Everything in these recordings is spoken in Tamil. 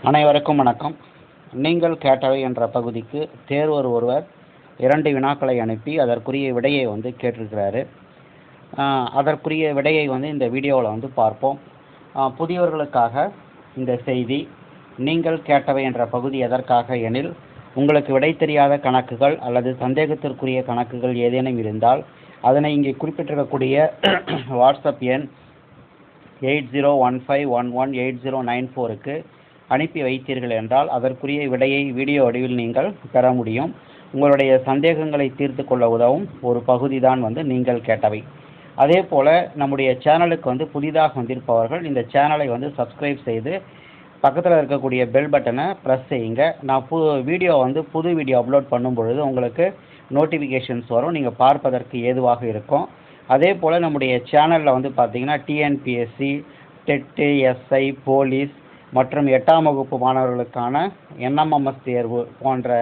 அனைவருக்கும் வணக்கம் நீங்கள் கேட்டவை என்ற பகுதிக்கு தேர்வர் ஒருவர் இரண்டு வினாக்களை அனுப்பி அதற்குரிய விடையை வந்து கேட்டிருக்கிறாரு ஆஹ் அதற்குரிய விடையை வந்து இந்த வீடியோவில் வந்து பார்ப்போம் ஆஹ் புதியவர்களுக்காக இந்த செய்தி நீங்கள் கேட்டவை என்ற பகுதி எதற்காக எனில் உங்களுக்கு விடை தெரியாத கணக்குகள் அல்லது சந்தேகத்திற்குரிய கணக்குகள் ஏதேனும் இருந்தால் அதனை இங்கே குறிப்பிட்டிருக்கக்கூடிய வாட்ஸ்அப் எண் eight zero one five one one eight zero nine ஃபோருக்கு அனுப்பி வைத்தீர்கள் என்றால் அதற்குரிய விடையை வீடியோ வடிவில் நீங்கள் பெற முடியும் உங்களுடைய சந்தேகங்களை தீர்த்து கொள்ள உதவும் ஒரு பகுதி தான் வந்து நீங்கள் கேட்டவை அதே போல் நம்முடைய சேனலுக்கு வந்து புதிதாக வந்திருப்பவர்கள் இந்த சேனலை வந்து சப்ஸ்கிரைப் செய்து பக்கத்தில் இருக்கக்கூடிய பெல் பட்டனை ப்ரெஸ் செய்யுங்க நான் பு வீடியோ வந்து புது வீடியோ அப்லோட் பண்ணும் பொழுது உங்களுக்கு நோட்டிஃபிகேஷன்ஸ் வரும் நீங்கள் பார்ப்பதற்கு ஏதுவாக இருக்கும் அதே போல் நம்முடைய சேனலில் வந்து பார்த்தீங்கன்னா டிஎன்பிஎஸ்சி டெட்டு எஸ்ஐ போலீஸ் மற்றும் எட்டாம் வகுப்பு மாணவர்களுக்கான என்எம்எம்எஸ் தேர்வு போன்ற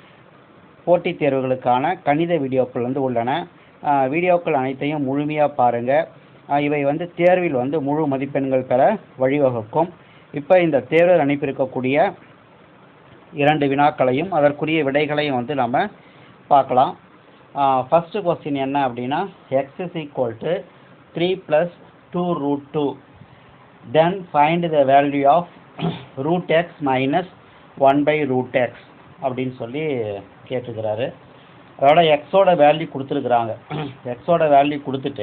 போட்டித் தேர்வுகளுக்கான கணித வீடியோக்கள் வந்து உள்ளன ஆஹ் வீடியோக்கள் அனைத்தையும் முழுமையாக பாருங்கள் இவை வந்து தேர்வில் வந்து முழு மதிப்பெண்கள் பெற வழிவகுக்கும் இப்போ இந்த தேர்வில் அனுப்பியிருக்கக்கூடிய இரண்டு வினாக்களையும் அதற்குரிய விடைகளையும் வந்து நம்ம பார்க்கலாம் ஃபஸ்ட்டு கொஸ்டின் என்ன அப்படின்னா x is equal to three plus two root two then find the value of root x minus one by root x அப்படின்னு சொல்லி கேட்டுக்கிறாரு அதோட எக்ஸோட வேல்யூ கொடுத்துருக்குறாங்க எக்ஸோட வேல்யூ கொடுத்துட்டு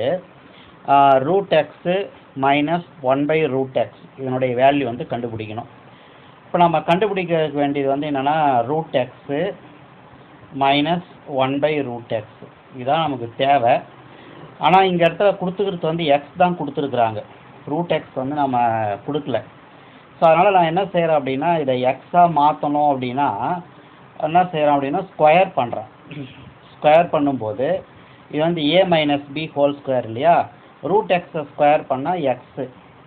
root x minus one by root x இதனுடைய வேல்யூ வந்து கண்டுபிடிக்கணும் இப்போ நம்ம கண்டுபிடிக்க வேண்டியது வந்து என்னென்னா root x minus one by root x இதுதான் நமக்கு தேவை ஆனால் இங்கே இடத்துல கொடுத்துக்கிறது வந்து எக்ஸ் தான் கொடுத்துருக்குறாங்க ரூட் எக்ஸ் வந்து நம்ம கொடுக்கல ஸோ அதனால் நான் என்ன செய்கிறேன் அப்படின்னா இதை எக்ஸாக மாற்றணும் அப்படின்னா என்ன செய்கிறேன் அப்படின்னா ஸ்கொயர் பண்ணுறேன் ஸ்கொயர் பண்ணும்போது இது வந்து a minus b whole square இல்லையா ரூட் எக்ஸை ஸ்கொயர் பண்ணால் எக்ஸு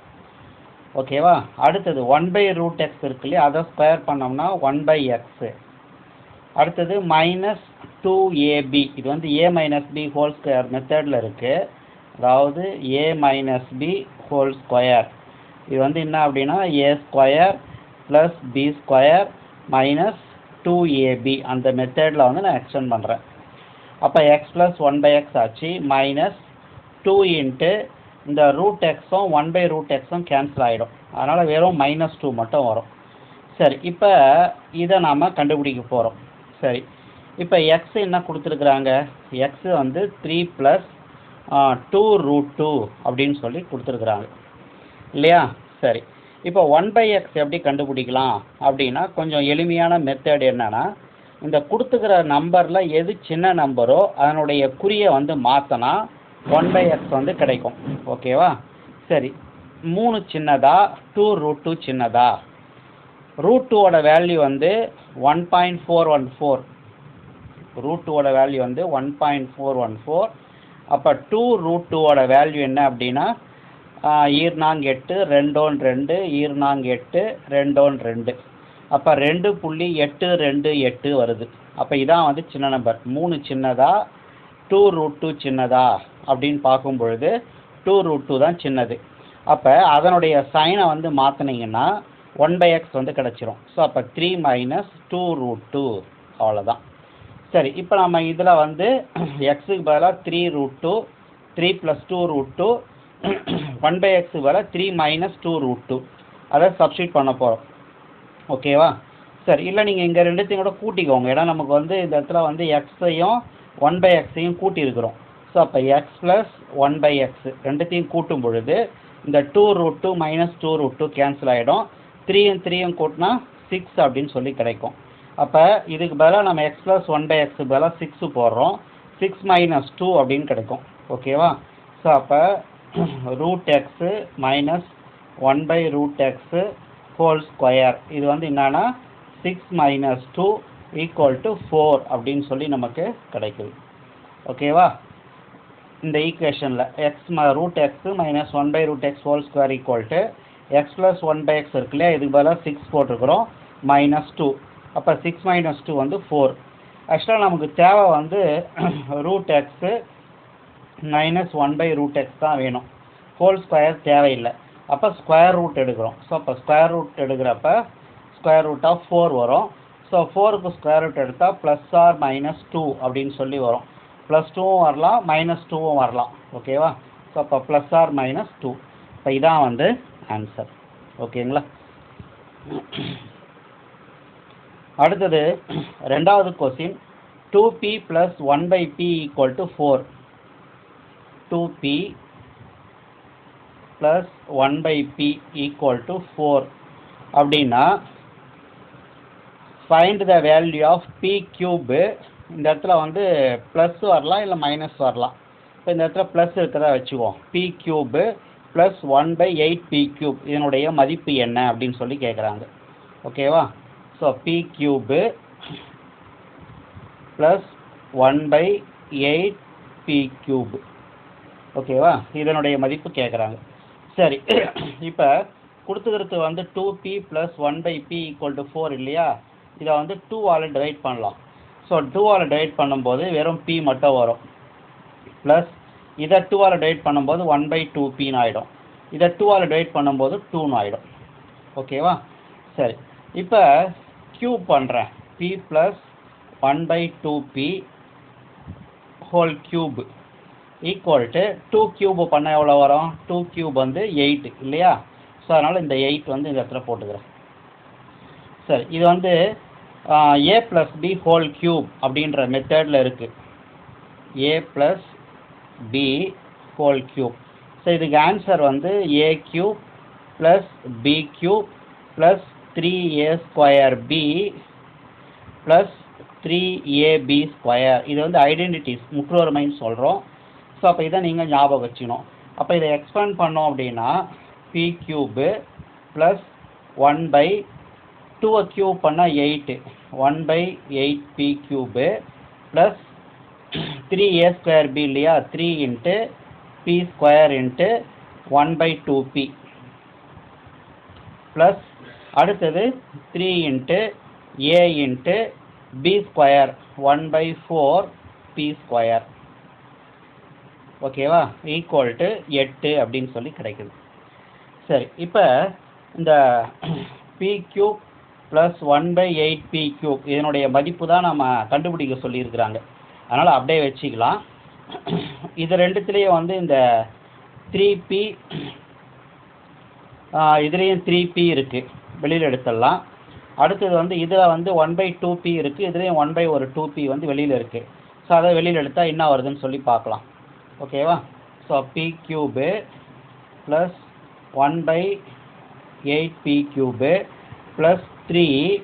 ஓகேவா அடுத்தது ஒன் பை ரூட் எக்ஸ் இருக்கு இல்லையா அதை ஸ்கொயர் பண்ணோம்னா ஒன் பை எக்ஸு அடுத்தது மைனஸ் டூ ஏபி இது வந்து a minus b whole square மெத்தடில் இருக்குது அதாவது a minus b whole square இது வந்து என்ன அப்படின்னா a square plus b square minus two a b அந்த மெத்தடில் வந்து நான் எக்ஸ்டெண்ட் பண்ணுறேன் அப்போ x plus one by x ஆச்சு மைனஸ் டூ இன்ட்டு இந்த ரூட் எக்ஸும் ஒன் பை ரூட் எக்ஸும் கேன்சல் ஆகிடும் அதனால் வெறும் மைனஸ் டூ மட்டும் வரும் சரி இப்போ இதை நாம் கண்டுபிடிக்க போகிறோம் சரி இப்போ எக்ஸ் என்ன கொடுத்துருக்குறாங்க எக்ஸ் வந்து three plus two root two அப்படின்னு சொல்லி கொடுத்துருக்குறாங்க இல்லையா சரி இப்போ ஒன் பை எக்ஸ் எப்படி கண்டுபிடிக்கலாம் அப்படின்னா கொஞ்சம் எளிமையான மெத்தட் என்னன்னா இந்த கொடுத்துக்கிற நம்பரில் எது சின்ன நம்பரோ அதனுடைய குறியை வந்து மாற்றினா ஒன் பை எக்ஸ் வந்து கிடைக்கும் ஓகேவா சரி மூணு சின்னதா டூ ரூட் டூ சின்னதா ரூட் டூவோட வேல்யூ வந்து one point four one four root டூவோட வேல்யூ வந்து one point four one four அப்போ டூ ரூட் டூவோட வேல்யூ என்ன அப்படின்னா ஈர்நாங் எட்டு ரெண்டோன் ரெண்டு ஈர்நாங் எட்டு ரெண்டோன் ரெண்டு அப்போ ரெண்டு புள்ளி எட்டு ரெண்டு எட்டு வருது அப்போ இதான் வந்து சின்ன நம்பர் மூணு சின்னதா டூ ரூட் டூ சின்னதா அப்படின்னு பார்க்கும் பொழுது டூ ரூட் டூ தான் சின்னது அப்போ அதனுடைய சைனை வந்து மாற்றினீங்கன்னா ஒன் பை எக்ஸ் வந்து கிடச்சிரும் ஸோ அப்போ three minus two root two அவ்வளோதான் சரி இப்போ நம்ம இதில் வந்து எக்ஸுக்கு பதிலாக three root two three plus two root two one by எக்ஸுக்கு பதிலாக three minus two root two அதை சப்ஸ்டியூட் பண்ண போகிறோம் ஓகேவா சரி இல்லை நீங்கள் இங்கே ரெண்டுத்தையும் கூட கூட்டிக்கோங்க ஏன்னா நமக்கு வந்து இந்த இடத்துல வந்து எக்ஸையும் ஒன் பை எக்ஸையும் கூட்டியிருக்கிறோம் ஸோ அப்போ x plus one by x ரெண்டுத்தையும் கூட்டும் பொழுது இந்த two root two minus two root two cancel ஆகிடும் த்ரீயும் த்ரீயும் கூட்டினா சிக்ஸ் அப்படின்னு சொல்லி கிடைக்கும் அப்போ இதுக்கு பதிலாக நம்ம எக்ஸ் ப்ளஸ் ஒன் பை எக்ஸுக்கு பதிலாக சிக்ஸு போடுறோம் சிக்ஸ் மைனஸ் டூ அப்படின்னு கிடைக்கும் ஓகேவா ஸோ அப்போ root x minus one by root x whole square இது வந்து என்னன்னா six minus two equal to four அப்படின்னு சொல்லி நமக்கு கிடைக்குது ஓகேவா இந்த ஈக்குவேஷனில் x root x minus one by root x whole square equal to x plus one by x இருக்கு இல்லையா இதுக்கு பதிலாக சிக்ஸ் போட்டிருக்கிறோம் மைனஸ் டூ அப்போ சிக்ஸ் மைனஸ் டூ வந்து ஃபோர் ஆக்சுவலாக நமக்கு தேவை வந்து root x minus one by root X தான் வேணும் ஹோல் ஸ்கொயர் தேவையில்லை அப்போ ஸ்கொயர் ரூட் எடுக்கிறோம் ஸோ அப்போ ஸ்கொயர் ரூட் எடுக்கிறப்ப ஸ்கொயர் ரூட் ஆஃப் ஃபோர் வரும் ஸோ ஃபோருக்கு ஸ்கொயர் ரூட் எடுத்தால் ப்ளஸ் ஆர் மைனஸ் டூ அப்படின்னு சொல்லி வரும் ப்ளஸ் டூவும் வரலாம் மைனஸ் டூவும் வரலாம் ஓகேவா ஸோ அப்போ ப்ளஸ் ஆர் மைனஸ் டூ இப்போ இதான் வந்து ஆன்சர் ஓகேங்களா அடுத்தது ரெண்டாவது question two b plus one by b equal to four two b plus one by b equal to four அப்படின்னா find the value of b cube இந்த இடத்துல வந்து ப்ளஸ் வரலாம் இல்லை மைனஸ் வரலாம் இப்போ இந்த இடத்துல ப்ளஸ் இருக்கிறதா வச்சுக்குவோம் b cube plus one by eight b cube இதனுடைய மதிப்பு என்ன அப்படின்னு சொல்லி கேட்குறாங்க ஓகேவா so b cube plus one by eight b cube ஓகேவா இதனுடைய மதிப்பு கேட்குறாங்க சரி இப்போ கொடுத்துக்கிறது வந்து two b plus one by b equal to four இல்லையா இதை வந்து டூவால் டிவைட் பண்ணலாம் ஸோ டூவால் டிவைட் பண்ணும்போது வெறும் பி மட்டும் வரும் ப்ளஸ் இதை டூவால் டிவைட் பண்ணும்போது ஒன் பை டூ பின்னு ஆகிடும் இதை டூவால் டிவைட் பண்ணும்போது டூன்னு ஆகிடும் ஓகேவா சரி இப்போ க்யூப் பண்ணுறேன் b plus one by two b whole cube equal to two cube பண்ண எவ்வளோ வரும் டூ க்யூப் வந்து எயிட் இல்லையா ஸோ அதனால் இந்த எயிட் வந்து இந்த இடத்துல போட்டுக்கிறேன் சரி இது வந்து a plus b whole cube அப்படின்ற மெத்தடில் இருக்குது a plus b whole cube so இதுக்கு ஆன்சர் வந்து a cube plus b cube plus three a square b plus three a b square இது வந்து ஐடென்டிட்டிஸ் முற்றொருமைன்னு சொல்கிறோம் ஸோ அப்போ இதை நீங்கள் ஞாபகம் வச்சுக்கணும் அப்போ இதை எக்ஸ்பேண்ட் பண்ணோம் அப்படின்னா b cube plus one by டூவை க்யூப் பண்ணால் eight one by eight b cube plus three a square b இல்லையா three into b square into one by two b plus அடுத்தது three into a into b square one by four b square ஓகேவா ஈக்குவல் டு எட்டு அப்படின்னு சொல்லி கிடைக்குது சரி இப்போ இந்த b cube plus one by eight b cube இதனுடைய மதிப்பு தான் நம்ம கண்டுபிடிக்க சொல்லியிருக்கிறாங்க அதனால் அப்படியே வச்சுக்கலாம் இது ரெண்டுத்துலேயும் வந்து இந்த த்ரீ பி இதுலேயும் த்ரீ பி இருக்குது வெளியில் எடுத்துடலாம் அடுத்தது வந்து இதில் வந்து ஒன் பை டூ பி இருக்குது இதுலேயும் ஒன் பை ஒரு டூ பி வந்து வெளியில் இருக்குது ஸோ அதை வெளியில் எடுத்தால் என்ன வருதுன்னு சொல்லி பார்க்கலாம் ஓகேவா so b cube plus one by eight b cube plus three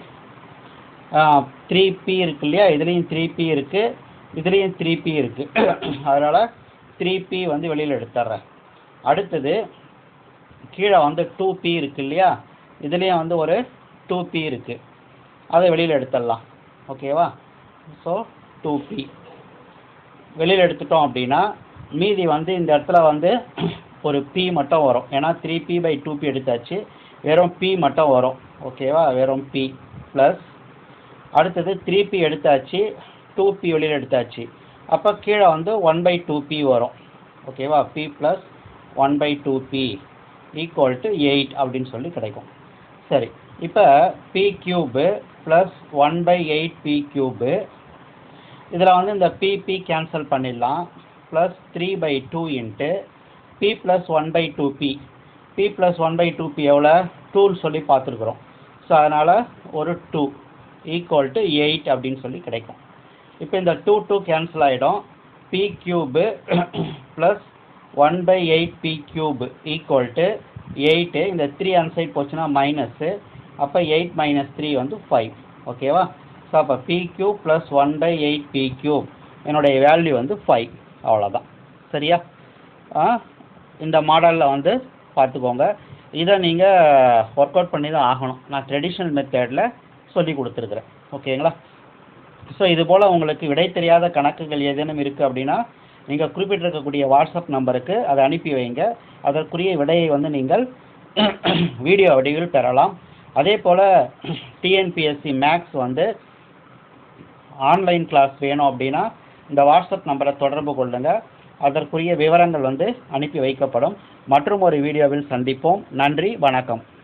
three b இருக்கு இல்லையா இதுலேயும் த்ரீ பி இருக்குது இதுலேயும் த்ரீ பி இருக்குது அதனால் த்ரீ பி வந்து வெளியில் எடுத்துட்றேன் அடுத்தது கீழே வந்து டூ பி இருக்கு இல்லையா இதுலேயும் வந்து ஒரு டூ பி இருக்குது அதை வெளியில் எடுத்துடலாம் ஓகேவா ஸோ டூ பி வெளியில் எடுத்துட்டோம் அப்படின்னா மீதி வந்து இந்த இடத்துல வந்து ஒரு பி மட்டும் வரும் ஏன்னா three b by two b எடுத்தாச்சு வெறும் பி மட்டும் வரும் ஓகேவா வெறும் பி ப்ளஸ் அடுத்தது த்ரீ பி எடுத்தாச்சு டூ பி வெளியில் எடுத்தாச்சு அப்போ கீழே வந்து ஒன் பை டூ பி வரும் ஓகேவா b plus one by two b equal to eight அப்படின்னு சொல்லி கிடைக்கும் சரி இப்போ b cube plus one by eight b cube இதில் வந்து இந்த பி பி கேன்சல் பண்ணிடலாம் plus three by two into b plus one by two b b plus one by two b எவ்வளோ டூன்னு சொல்லி பார்த்துருக்குறோம் ஸோ அதனால் ஒரு டூ ஈக்குவல் டு எயிட் அப்படின்னு சொல்லி கிடைக்கும் இப்போ இந்த டூ டூ கேன்சல் ஆகிடும் b cube plus one by eight b cube equal to eight இந்த த்ரீ அன்சைட் போச்சுன்னா மைனஸ்ஸு அப்போ எயிட் மைனஸ் த்ரீ வந்து ஃபைவ் ஓகேவா ஸோ அப்போ b cube plus one by eight b cube என்னுடைய வேல்யூ வந்து ஃபைவ் அவ்வளோதான் சரியா ஆ இந்த மாடலில் வந்து பார்த்துக்கோங்க இதை நீங்கள் ஒர்க் அவுட் பண்ணி தான் ஆகணும் நான் ட்ரெடிஷ்னல் மெத்தடில் சொல்லி கொடுத்துருக்குறேன் ஓகேங்களா ஸோ இது போல் உங்களுக்கு விடை தெரியாத கணக்குகள் ஏதேனும் இருக்குது அப்படின்னா நீங்கள் குறிப்பிட்டிருக்கக்கூடிய வாட்ஸ்அப் நம்பருக்கு அதை அனுப்பி வைங்க அதற்குரிய விடையை வந்து நீங்கள் வீடியோ வடிவில் பெறலாம் அதே போல் டிஎன்பிஎஸ்சி மேக்ஸ் வந்து ஆன்லைன் கிளாஸ் வேணும் அப்படின்னா இந்த வாட்ஸ்அப் நம்பரை தொடர்பு கொள்ளுங்கள் அதற்குரிய விவரங்கள் வந்து அனுப்பி வைக்கப்படும் மற்றும் ஒரு வீடியோவில் சந்திப்போம் நன்றி வணக்கம்